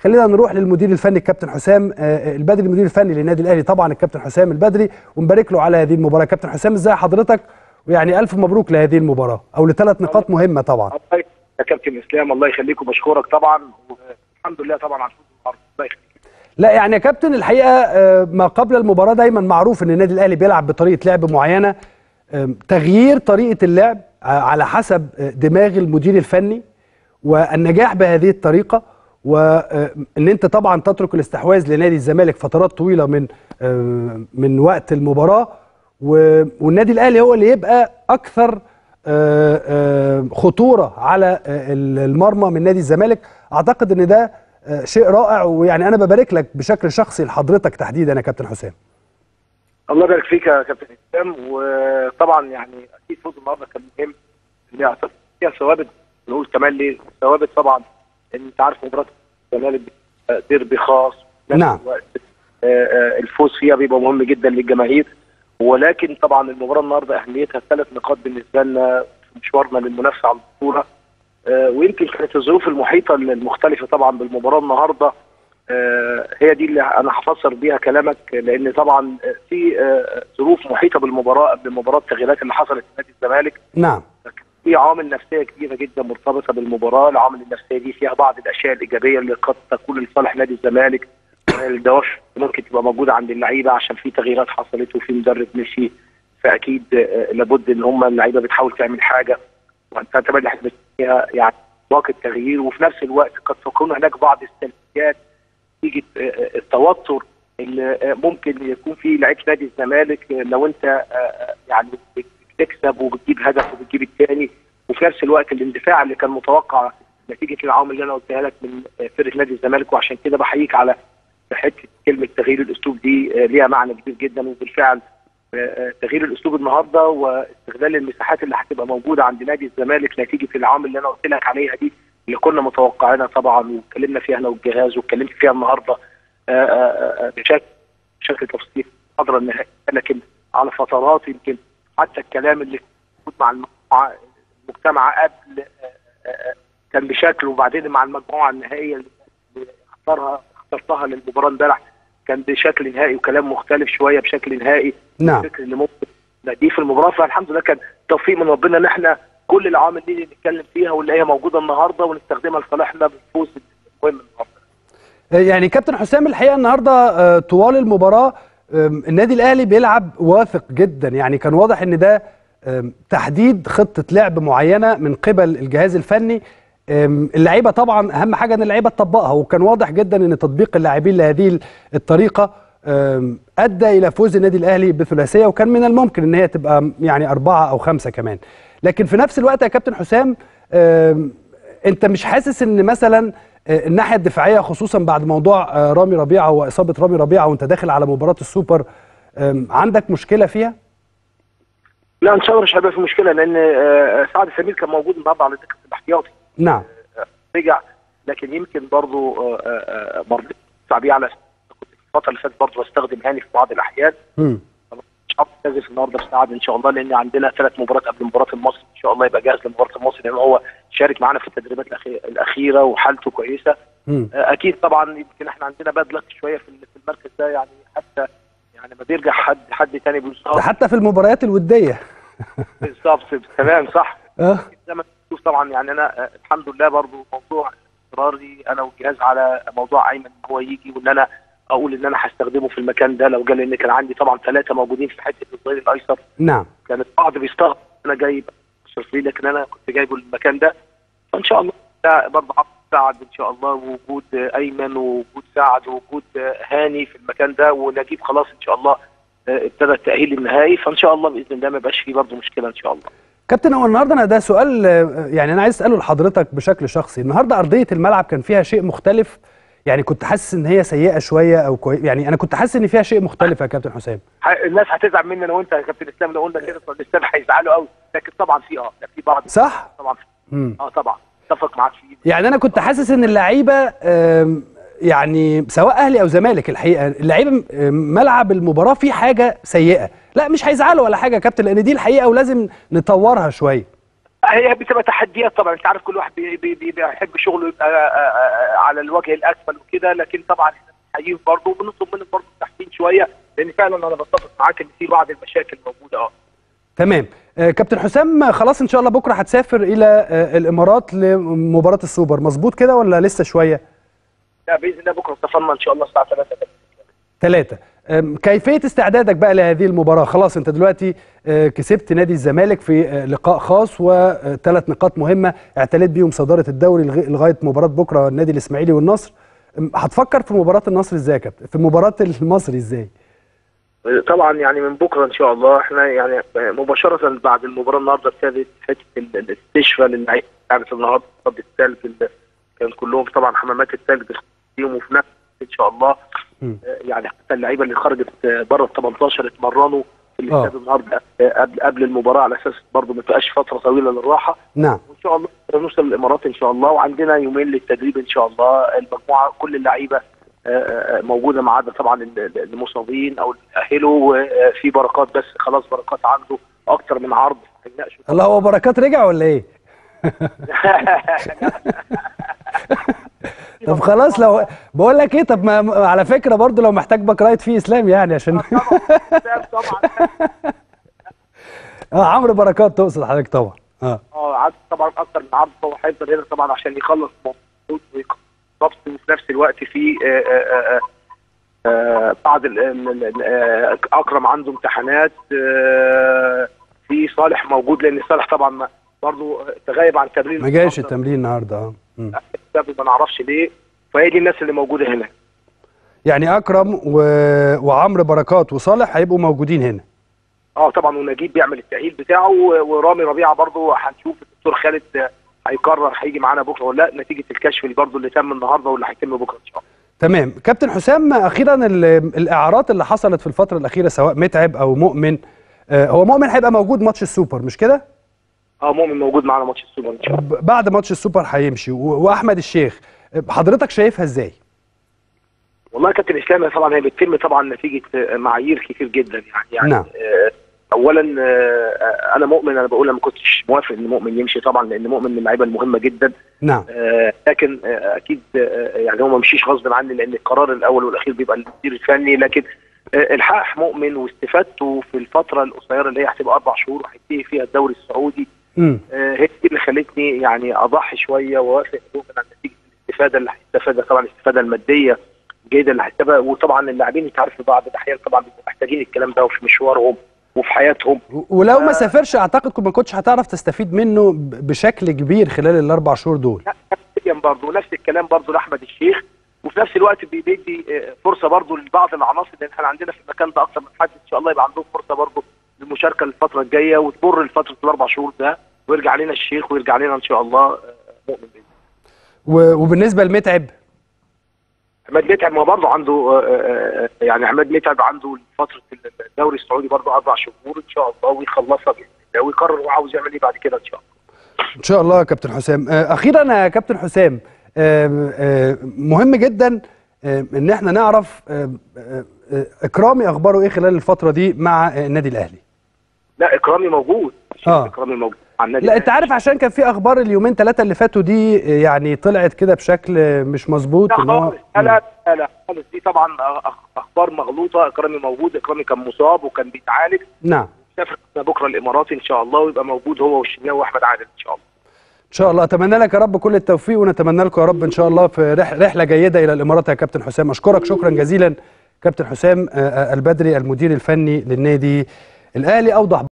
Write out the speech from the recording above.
خلينا نروح للمدير الفني الكابتن حسام آه، البدري المدير الفني للنادي الاهلي طبعا الكابتن حسام البدري ونبارك له على هذه المباراه كابتن حسام ازاي حضرتك ويعني الف مبروك لهذه المباراه او لثلاث نقاط مهمه طبعا الله يا كابتن اسلام الله يخليك وبشكرك طبعا والحمد لله طبعا على الفوز النهارده الله يخليك لا يعني يا كابتن الحقيقه آه، ما قبل المباراه دايما معروف ان النادي الاهلي بيلعب بطريقه لعب معينه آم، تغيير طريقه اللعب ع- على حسب آه، دماغ المدير الفني والنجاح بهذه الطريقه وان انت طبعا تترك الاستحواذ لنادي الزمالك فترات طويله من آه، من وقت المباراه و- والنادي الاهلي هو اللي يبقى اكثر آه، آه، خطوره على آه، المرمى من نادي الزمالك اعتقد ان ده آه، شيء رائع ويعني انا ببارك لك بشكل شخصي لحضرتك تحديدا يا كابتن حسام الله يبارك فيك يا كابتن اسلام وطبعا يعني اكيد فوز النهارده كان مهم ان يعتبر فيها ثوابت نقول كمان ليه ثوابت طبعا ان انت عارف مباراه الزمالك ديربي خاص في نفس نعم. الوقت، آه، آه، الفوز فيها بيبقى مهم جدا للجماهير ولكن طبعا المباراه النهارده اهميتها ثلاث نقاط بالنسبه لنا في مشوارنا للمنافسه على البطوله آه، ويمكن كانت الظروف المحيطه المختلفه طبعا بالمباراه النهارده آه، هي دي اللي انا هفسر بيها كلامك لان طبعا في آه، ظروف محيطه بالمباراه قبل المباراه التغييرات اللي حصلت في نادي الزمالك نعم في عوامل نفسيه كبيره جدا مرتبطه بالمباراه، العوامل النفسيه دي فيها بعض الاشياء الايجابيه اللي قد تكون لصالح نادي الزمالك الدوافع ممكن تبقى موجوده عند اللعيبه عشان في تغييرات حصلت وفي مدرب مشي فاكيد آه، لابد ان هم اللعيبه بتحاول تعمل حاجه وانت تبقى احنا فيها يعني واقع التغيير وفي نفس الوقت قد تكون هناك بعض السلبيات نتيجه آه، آه، التوتر اللي آه، ممكن يكون في لعيبه نادي الزمالك آه، لو انت آه، آه، يعني بتكسب وبتجيب هدف وبتجيب الثاني وفي نفس الوقت الاندفاع اللي كان متوقع نتيجه العوامل اللي انا قلتها لك من آه، فرقه نادي الزمالك وعشان كده بحييك على حته كلمه تغيير الاسلوب دي آه، ليها معنى كبير جدا وبالفعل آه، آه، تغيير الاسلوب النهارده واستغلال المساحات اللي هتبقى موجوده عند نادي الزمالك نتيجه العوامل اللي انا قلت لك عليها دي اللي كنا متوقعينها طبعا واتكلمنا فيها انا والجهاز واتكلمت فيها النهارده آه، آه، آه، بشكل بشكل تفصيلي قدر النهائي لكن على فترات يمكن حتى الكلام اللي موجود مع المجموعه المجتمع قبل آه، آه، كان بشكل وبعدين مع المجموعه النهائيه اللي اختارها اخترتها للمباراه امبارح كان بشكل نهائي وكلام مختلف شويه بشكل نهائي نعم الفكر اللي ممكن دي في المباراه فالحمد لله كان توفيق من ربنا ان احنا كل العوامل دي اللي نتكلم فيها واللي هي موجوده النهارده ونستخدمها لصالحنا بالفوز المهم النهارده يعني كابتن حسام الحقيقه النهارده آه، طوال المباراه آم، النادي الاهلي بيلعب واثق جدا يعني كان واضح ان ده آم، تحديد خطه لعب معينه من قبل الجهاز الفني آم، اللعيبه طبعا اهم حاجه ان اللعيبه تطبقها وكان واضح جدا ان تطبيق اللاعبين لهذه الطريقه آم، ادى الى فوز النادي الاهلي بثلاثيه وكان من الممكن ان هي تبقى يعني اربعه او خمسه كمان لكن في نفس الوقت يا كابتن حسام آم، انت مش حاسس ان مثلا آه، الناحيه الدفاعيه خصوصا بعد موضوع آه، رامي ربيعه واصابه رامي ربيعه وانت داخل على مباراه السوبر آم، عندك مشكله فيها؟ لا ان شاء الله مش هيبقى في مشكله لان آه، سعد سمير كان موجود النهارده على دكه الاحتياطي نعم رجع لكن يمكن برضه مرضي بيه على كنت في الفتره اللي فاتت برضه بستخدم هاني في بعض الاحيان مم. مش هعرف النهارده بسعد ان شاء الله لان عندنا ثلاث مباريات قبل مباراه المصري ان شاء الله يبقى جاهز لمباراه المصري لان هو شارك معانا في التدريبات الأخي- الاخيره وحالته كويسه مم. آه، اكيد طبعا يمكن احنا عندنا باد لك شويه في في المركز ده يعني حتى يعني ما بيرجع حد حد تاني ده بيصاب حتى في المباريات الوديه بالظبط تمام صح اه زي ما تشوف طبعا يعني انا آه، الحمد لله برضو موضوع اصراري انا والجهاز على موضوع ايمن ان هو يجي وان انا اقول ان انا هستخدمه في المكان ده لو جه لان كان عندي طبعا ثلاثه موجودين في حته الظهير الايسر نعم كان البعض بيستغرب انا جايب اشرف ليه لكن انا كنت جايبه المكان ده فان شاء الله ده برضه عبد سعد ان شاء الله ووجود آه، ايمن ووجود سعد ووجود آه، هاني في المكان ده ونجيب خلاص ان شاء الله آه، ابتدى التاهيل النهائي فان شاء الله باذن الله ما يبقاش فيه برضه مشكله ان شاء الله كابتن هو النهارده انا ده سؤال آه، يعني انا عايز اساله لحضرتك بشكل شخصي النهارده ارضيه الملعب كان فيها شيء مختلف يعني كنت حاسس ان هي سيئه شويه او كوي... يعني انا كنت حاسس ان فيها شيء مختلف يا كابتن حسام ح- الناس هتزعل مني انا وانت يا كابتن اسلام لو قلنا كده طب الاسلام هيزعلوا قوي لكن طبعا في اه في بعض صح طبعا مم. اه طبعا اتفق معاك فيه يعني انا كنت حاسس ان اللعيبه آم، يعني سواء اهلي او زمالك الحقيقه اللعيبه آم، ملعب المباراه فيه حاجه سيئه لا مش هيزعلوا ولا حاجه يا كابتن لان دي الحقيقه ولازم نطورها شويه هي بتبقى تحديات طبعا انت عارف كل واحد بي- بي- بي- بيحب شغله يبقى آه، آه، على الوجه الاكمل وكده لكن طبعا احنا بنحييهم برضه وبنطلب منهم برضه التحسين شويه لان فعلا انا بتفق معاك ان في بعض المشاكل موجوده اه تمام آه، كابتن حسام خلاص ان شاء الله بكره هتسافر الى آه، الامارات لمباراه السوبر مظبوط كده ولا لسه شويه لا باذن الله بكره سفرنا ان شاء الله الساعه 3 ثلاثة كيفية استعدادك بقى لهذه المباراة خلاص انت دلوقتي آه، كسبت نادي الزمالك في آه، لقاء خاص وثلاث نقاط مهمة اعتليت بيهم صدارة الدوري لغ- لغاية مباراة بكرة النادي الاسماعيلي والنصر أم، هتفكر في مباراة النصر ازاي يا كابتن في مباراة المصري ازاي طبعا يعني من بكره ان شاء الله احنا يعني مباشره بعد المباراه النهارده ابتدت حته ال- الاستشفاء للعيبه بتاعت النهارده ضد الثلج ال- كان كلهم طبعا حمامات الثلج فيهم وفي نفس ان شاء الله مم. آه، يعني حتى اللعيبه اللي خرجت بره ال 18 اتمرنوا في آه. الاستاد النهارده آه، قبل قبل المباراه على اساس برضه ما تبقاش فتره طويله للراحه نعم وان شاء الله نوصل الامارات ان شاء الله وعندنا يومين للتدريب ان شاء الله المجموعه كل اللعيبه آه، آه، موجوده ما عدا طبعا ال- ال- المصابين او اللي تاهلوا وفي بركات بس خلاص بركات عنده اكتر من عرض هيناقشوا الله هو بركات رجع ولا ايه طب خلاص لو بقول لك ايه طب ما على فكرة برضو لو محتاج باك رايت فيه اسلام يعني عشان طبعا اه عمرو بركات تقصد حضرتك طبعا اه اه عدد طبعا اكتر من عرض هو هيفضل هنا طبعا عشان يخلص مبسوط ويخلص وفي نفس الوقت في آه، آه، آه، آه، بعض ال- ال- ال- آه، اكرم عنده امتحانات آه، في صالح موجود لان صالح طبعا ما- برضه تغيب عن التمرين ما جايش التمرين النهارده اه مم. السبب ما نعرفش ليه فهي دي الناس اللي موجوده هنا يعني اكرم و... وعمرو بركات وصالح هيبقوا موجودين هنا اه طبعا ونجيب بيعمل التاهيل بتاعه و- ورامي ربيعه برضه هنشوف الدكتور خالد آه، هيقرر هيجي معانا بكره ولا لا نتيجه الكشف اللي برضه اللي تم النهارده واللي هيتم بكره ان شاء الله تمام كابتن حسام اخيرا ال- الاعارات اللي حصلت في الفتره الاخيره سواء متعب او مؤمن آه، هو مؤمن هيبقى موجود ماتش السوبر مش كده اه مؤمن موجود معانا ماتش السوبر ان شاء الله ب- بعد ماتش السوبر هيمشي و... واحمد الشيخ آه، حضرتك شايفها ازاي والله يا كابتن اسلام طبعا هي بتتم طبعا نتيجه آه، معايير كتير جدا يعني يعني نعم. آه، اولا آه، انا مؤمن انا بقول انا ما كنتش موافق ان مؤمن يمشي طبعا لان مؤمن من اللعيبه المهمه جدا نعم آه، لكن آه، اكيد آه، يعني هو ما مشيش غصب عني لان القرار الاول والاخير بيبقى للمدير الفني لكن آه، الحاح مؤمن واستفادته في الفتره القصيره اللي هي هتبقى اربع شهور وهينتهي فيها الدوري السعودي امم آه، هي دي اللي خلتني يعني اضحي شويه واوافق مؤمن على نتيجه الاستفاده اللي هيستفادها طبعا الاستفاده الماديه الجيده اللي هيستفادها وطبعا اللاعبين انت عارف في بعض الاحيان طبعا بيبقوا محتاجين الكلام ده في مشوارهم وفي حياتهم ولو ما سافرش اعتقد ما كنتش هتعرف تستفيد منه ب- بشكل كبير خلال الاربع شهور دول نفسيا برضه نفس الكلام برضه لاحمد الشيخ وفي نفس الوقت بي- بيدي آه، فرصه برضه لبعض العناصر لان احنا عندنا في المكان ده اكثر من حد ان شاء الله يبقى عندهم فرصه برضه للمشاركه الفتره الجايه وتمر الفتره الاربع شهور ده ويرجع لنا الشيخ ويرجع لنا ان شاء الله آه، مؤمن باذن الله. و... وبالنسبه لمتعب عماد متعب ما برضه عنده آه، آه، آه، يعني عماد متعب عنده فتره الدوري السعودي برضه اربع شهور ان شاء الله ويخلصها باذن الله ويقرر هو عاوز يعمل ايه بعد كده ان شاء الله. ان شاء الله يا كابتن حسام آه، اخيرا يا كابتن حسام آه، آه، مهم جدا آه، ان احنا نعرف آه، آه، آه، اكرامي اخباره ايه خلال الفتره دي مع آه، النادي الاهلي لا اكرامي موجود آه. اكرامي موجود مع النادي لا الأهلي. انت عارف عشان كان في اخبار اليومين ثلاثه اللي فاتوا دي آه، يعني طلعت كده بشكل آه، مش مظبوط لا إن هو- خالص لا لا لا, لا خالص دي طبعا أخ- اخبار مغلوطه اكرامي موجود اكرامي كان مصاب وكان بيتعالج نعم سافر بكره الامارات ان شاء الله ويبقى موجود هو والشناوي واحمد عادل ان شاء الله ان شاء الله اتمنى لك يا رب كل التوفيق ونتمنى لكم يا رب ان شاء الله في رح- رحله جيده الى الامارات يا كابتن حسام اشكرك شكرا جزيلا كابتن حسام آه، آه، البدري المدير الفني للنادي الاهلي اوضح